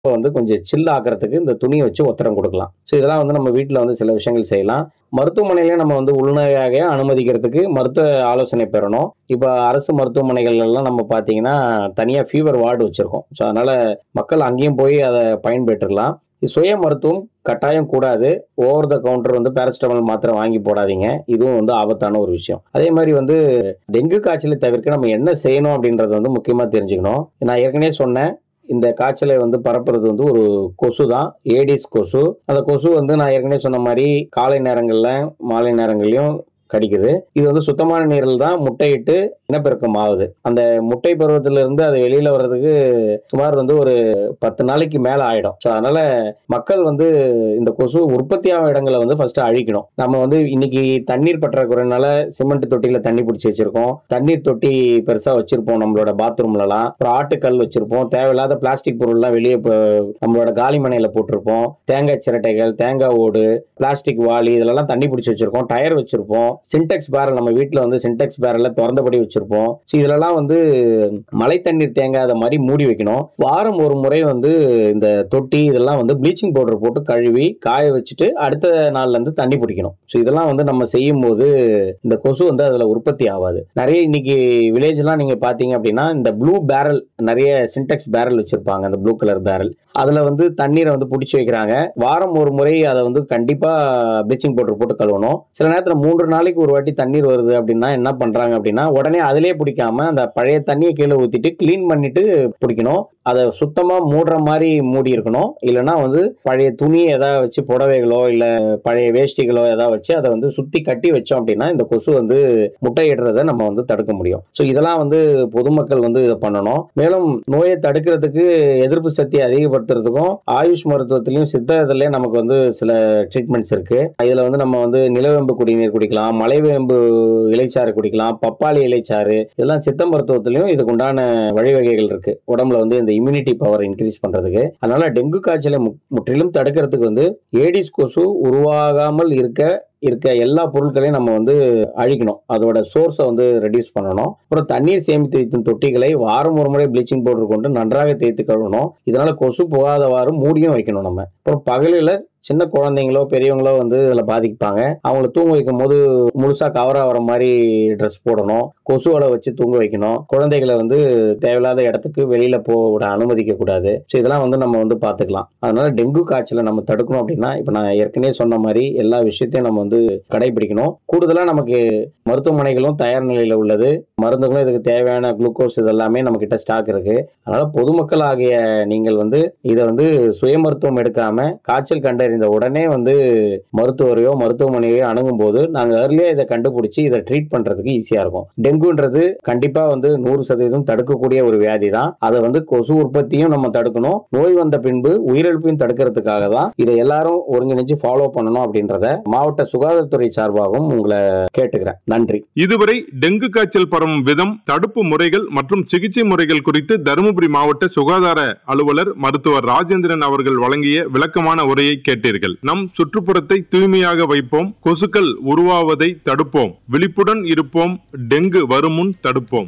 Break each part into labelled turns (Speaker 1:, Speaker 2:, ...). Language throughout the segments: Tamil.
Speaker 1: இப்போ வந்து கொஞ்சம் சில் ஆக்கிறதுக்கு இந்த துணியை வச்சு ஒத்தடம் கொடுக்கலாம் ஸோ இதெல்லாம் வந்து நம்ம வீட்டில் வந்து சில விஷயங்கள் செய்யலாம் மருத்துவமனையிலே நம்ம வந்து உள்நோயாக அனுமதிக்கிறதுக்கு மருத்துவ ஆலோசனை பெறணும் இப்போ அரசு மருத்துவமனைகள் எல்லாம் நம்ம பார்த்தீங்கன்னா தனியாக ஃபீவர் வார்டு வச்சுருக்கோம் ஸோ அதனால் மக்கள் அங்கேயும் போய் அதை பயன்பெற்றுக்கலாம் சுய மருத்துவம் கட்டாயம் கூடாது ஓவர் த கவுண்டர் வந்து பேரசிட்டமால் மாத்திரை வாங்கி போடாதீங்க இதுவும் வந்து ஆபத்தான ஒரு விஷயம் அதே மாதிரி வந்து டெங்கு காய்ச்சலை தவிர்க்க நம்ம என்ன செய்யணும் அப்படின்றத வந்து முக்கியமாக தெரிஞ்சுக்கணும் நான் ஏற்கனவே சொன்னேன் இந்த காய்ச்சலை வந்து பரப்புறது வந்து ஒரு கொசு தான் ஏடிஸ் கொசு அந்த கொசு வந்து நான் ஏற்கனவே சொன்ன மாதிரி காலை நேரங்களில் மாலை நேரங்கள்லையும் கடிக்குது இது வந்து சுத்தமான நீரில் தான் முட்டையிட்டு இனப்பெருக்கம் ஆகுது அந்த முட்டை பருவத்திலிருந்து அது வெளியில வர்றதுக்கு சுமார் வந்து ஒரு பத்து நாளைக்கு மேல ஆயிடும் ஸோ அதனால மக்கள் வந்து இந்த கொசு உற்பத்தியாகும் இடங்களை வந்து ஃபர்ஸ்ட் அழிக்கணும் நம்ம வந்து இன்னைக்கு தண்ணீர் பற்றாக்குறைனால சிமெண்ட் தொட்டியில தண்ணி பிடிச்சி வச்சிருக்கோம் தண்ணீர் தொட்டி பெருசா வச்சிருப்போம் நம்மளோட பாத்ரூம்லலாம் அப்புறம் ஆட்டுக்கல் வச்சிருப்போம் தேவையில்லாத பிளாஸ்டிக் பொருள்லாம் வெளியே இப்போ நம்மளோட காலிமனையில போட்டிருப்போம் தேங்காய் சிரட்டைகள் தேங்காய் ஓடு பிளாஸ்டிக் வாளி இதெல்லாம் தண்ணி பிடிச்சி வச்சிருக்கோம் டயர் வச்சிருப்போம் சின்டெக்ஸ் பேரல் நம்ம வீட்டில் வந்து சின்டெக்ஸ் பேரல்ல திறந்தபடி வச்சிருப்போம் ஸோ இதுலலாம் வந்து மழை தண்ணீர் தேங்காத மாதிரி மூடி வைக்கணும் வாரம் ஒரு முறை வந்து இந்த தொட்டி இதெல்லாம் வந்து ப்ளீச்சிங் பவுடர் போட்டு கழுவி காய வச்சுட்டு அடுத்த நாள்ல இருந்து தண்ணி பிடிக்கணும் ஸோ இதெல்லாம் வந்து நம்ம செய்யும் போது இந்த கொசு வந்து அதுல உற்பத்தி ஆகாது நிறைய இன்னைக்கு வில்லேஜ்லாம் நீங்க பாத்தீங்க அப்படின்னா இந்த ப்ளூ பேரல் நிறைய சின்டெக்ஸ் பேரல் வச்சிருப்பாங்க அந்த ப்ளூ கலர் பேரல் அதுல வந்து தண்ணீரை வந்து பிடிச்சி வைக்கிறாங்க வாரம் ஒரு முறை அதை வந்து கண்டிப்பா ப்ளீச்சிங் பவுடர் போட்டு கழுவணும் சில நேரத்துல மூன்று நாளைக்கு ஒரு வாட்டி தண்ணீர் வருது அப்படின்னா என்ன பண்றாங்க அப்படின்னா உடனே அதிலே பிடிக்காம அந்த பழைய தண்ணியை கீழே ஊத்திட்டு க்ளீன் பண்ணிட்டு பிடிக்கணும் அதை சுத்தமா மூடுற மாதிரி மூடி இருக்கணும் இல்லைன்னா வந்து பழைய துணி ஏதாவது வச்சு புடவைகளோ இல்ல பழைய வேஷ்டிகளோ ஏதாவது வச்சு அதை வந்து சுத்தி கட்டி வச்சோம் அப்படின்னா இந்த கொசு வந்து முட்டையிடுறதை நம்ம வந்து தடுக்க முடியும் ஸோ இதெல்லாம் வந்து பொதுமக்கள் வந்து இதை பண்ணணும் மேலும் நோயை தடுக்கிறதுக்கு எதிர்ப்பு சக்தியை அதிகப்படுத்துறதுக்கும் ஆயுஷ் மருத்துவத்திலையும் சித்தத்திலையும் நமக்கு வந்து சில ட்ரீட்மெண்ட்ஸ் இருக்கு இதுல வந்து நம்ம வந்து நிலவேம்பு குடிநீர் குடிக்கலாம் மலைவேம்பு இலைச்சாறு குடிக்கலாம் பப்பாளி இலைச்சாறு இதெல்லாம் சித்த மருத்துவத்திலையும் இதுக்கு உண்டான வழிவகைகள் இருக்கு உடம்புல வந்து இந்த இம்யூனிட்டி பவர் இன்க்ரீஸ் பண்றதுக்கு அதனால டெங்கு காய்ச்சலை மு- முற்றிலும் தடுக்கிறதுக்கு வந்து ஏடிஸ் கொசு உருவாகாமல் இருக்க இருக்க எல்லா பொருட்களையும் நம்ம வந்து அழிக்கணும் அதோட சோர்ஸை வந்து ரெடியூஸ் பண்ணணும் அப்புறம் தண்ணீர் சேமித்து வைக்கும் தொட்டிகளை வாரம் ஒரு முறை ப்ளீச்சிங் பவுடர் கொண்டு நன்றாக தேய்த்து கழுவணும் இதனால கொசு போகாதவாறு மூடியும் வைக்கணும் நம்ம அப்புறம் பகலில் சின்ன குழந்தைங்களோ பெரியவங்களோ வந்து இதில் பாதிப்பாங்க அவங்கள தூங்க வைக்கும் போது முழுசா கவர் ஆகிற மாதிரி ட்ரெஸ் போடணும் கொசுவோட வச்சு தூங்க வைக்கணும் குழந்தைகளை வந்து தேவையில்லாத இடத்துக்கு வெளியில போக விட அனுமதிக்க கூடாது ஸோ இதெல்லாம் வந்து நம்ம வந்து பார்த்துக்கலாம் அதனால டெங்கு காய்ச்சலை நம்ம தடுக்கணும் அப்படின்னா இப்போ நான் ஏற்கனவே சொன்ன மாதிரி எல்லா விஷயத்தையும் நம்ம வந்து கடைபிடிக்கணும் கூடுதலாக நமக்கு மருத்துவமனைகளும் தயார் நிலையில் உள்ளது மருந்துகளும் இதுக்கு தேவையான குளுக்கோஸ் இதெல்லாமே நம்ம கிட்ட ஸ்டாக் இருக்கு அதனால பொதுமக்கள் ஆகிய நீங்கள் வந்து இதை வந்து சுய மருத்துவம் எடுக்காம காய்ச்சல் கண்டறிந்த உடனே வந்து மருத்துவரையோ மருத்துவமனையோ அணுகும் போது நாங்கள் ஏர்லியா இதை கண்டுபிடிச்சி இதை ட்ரீட் பண்றதுக்கு ஈஸியா இருக்கும் டெங்குன்றது கண்டிப்பா வந்து நூறு சதவீதம் தடுக்கக்கூடிய ஒரு வியாதி தான் அதை வந்து கொசு உற்பத்தியும் நம்ம தடுக்கணும் நோய் வந்த பின்பு உயிரிழப்பையும் தடுக்கிறதுக்காக தான் இதை எல்லாரும் ஒருங்கிணைச்சு ஃபாலோ பண்ணணும் அப்படின்றத மாவட்ட சுகாதாரத்துறை சார்பாகவும் உங்களை கேட்டுக்கிறேன் நன்றி
Speaker 2: இதுவரை டெங்கு காய்ச்சல் பரவும் விதம் தடுப்பு முறைகள் மற்றும் சிகிச்சை முறைகள் குறித்து தருமபுரி மாவட்ட சுகாதார அலுவலர் மருத்துவர் ராஜேந்திரன் அவர்கள் வழங்கிய விளக்கமான உரையை கேட்டீர்கள் நம் சுற்றுப்புறத்தை தூய்மையாக வைப்போம் கொசுக்கள் உருவாவதை தடுப்போம் விழிப்புடன் இருப்போம் டெங்கு வருமுன் தடுப்போம்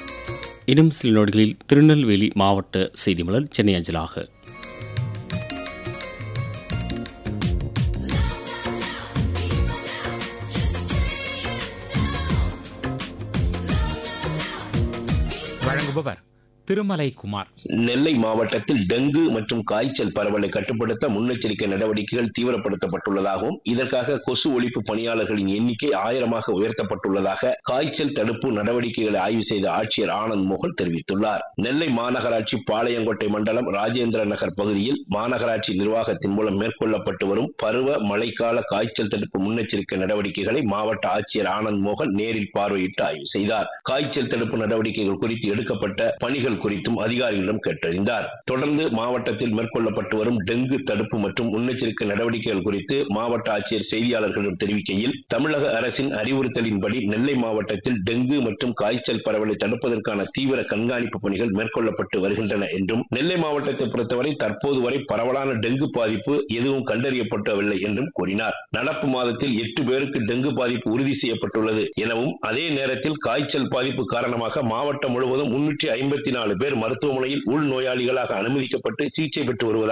Speaker 3: இன்னும் சில நொடிகளில் திருநெல்வேலி மாவட்ட செய்தி மலர் சென்னை அஞ்சலாக
Speaker 4: வழங்குபவர் திருமலை குமார்
Speaker 5: நெல்லை மாவட்டத்தில் டெங்கு மற்றும் காய்ச்சல் பரவலை கட்டுப்படுத்த முன்னெச்சரிக்கை நடவடிக்கைகள் தீவிரப்படுத்தப்பட்டுள்ளதாகவும் இதற்காக கொசு ஒழிப்பு பணியாளர்களின் எண்ணிக்கை ஆயிரமாக உயர்த்தப்பட்டுள்ளதாக காய்ச்சல் தடுப்பு நடவடிக்கைகளை ஆய்வு செய்த ஆட்சியர் ஆனந்த் மோகன் தெரிவித்துள்ளார் நெல்லை மாநகராட்சி பாளையங்கோட்டை மண்டலம் ராஜேந்திர நகர் பகுதியில் மாநகராட்சி நிர்வாகத்தின் மூலம் மேற்கொள்ளப்பட்டு வரும் பருவ மழைக்கால காய்ச்சல் தடுப்பு முன்னெச்சரிக்கை நடவடிக்கைகளை மாவட்ட ஆட்சியர் ஆனந்த் மோகன் நேரில் பார்வையிட்டு ஆய்வு செய்தார் காய்ச்சல் தடுப்பு நடவடிக்கைகள் குறித்து எடுக்கப்பட்ட பணிகள் குறித்தும் அதிகாரிகளிடம் கேட்டறிந்தார் தொடர்ந்து மாவட்டத்தில் மேற்கொள்ளப்பட்டு வரும் டெங்கு தடுப்பு மற்றும் முன்னெச்சரிக்கை நடவடிக்கைகள் குறித்து மாவட்ட ஆட்சியர் செய்தியாளர்களிடம் தெரிவிக்கையில் தமிழக அரசின் அறிவுறுத்தலின்படி நெல்லை மாவட்டத்தில் டெங்கு மற்றும் காய்ச்சல் பரவலை தடுப்பதற்கான தீவிர கண்காணிப்பு பணிகள் மேற்கொள்ளப்பட்டு வருகின்றன என்றும் நெல்லை மாவட்டத்தை பொறுத்தவரை தற்போது வரை பரவலான டெங்கு பாதிப்பு எதுவும் கண்டறியப்படவில்லை என்றும் கூறினார் நடப்பு மாதத்தில் எட்டு பேருக்கு டெங்கு பாதிப்பு உறுதி செய்யப்பட்டுள்ளது எனவும் அதே நேரத்தில் காய்ச்சல் பாதிப்பு காரணமாக மாவட்டம் முழுவதும் முன்னூற்றி ஐம்பத்தி நாலு நாலு பேர் மருத்துவமனையில் உள் நோயாளிகளாக அனுமதிக்கப்பட்டு சிகிச்சை பெற்று வருவதாக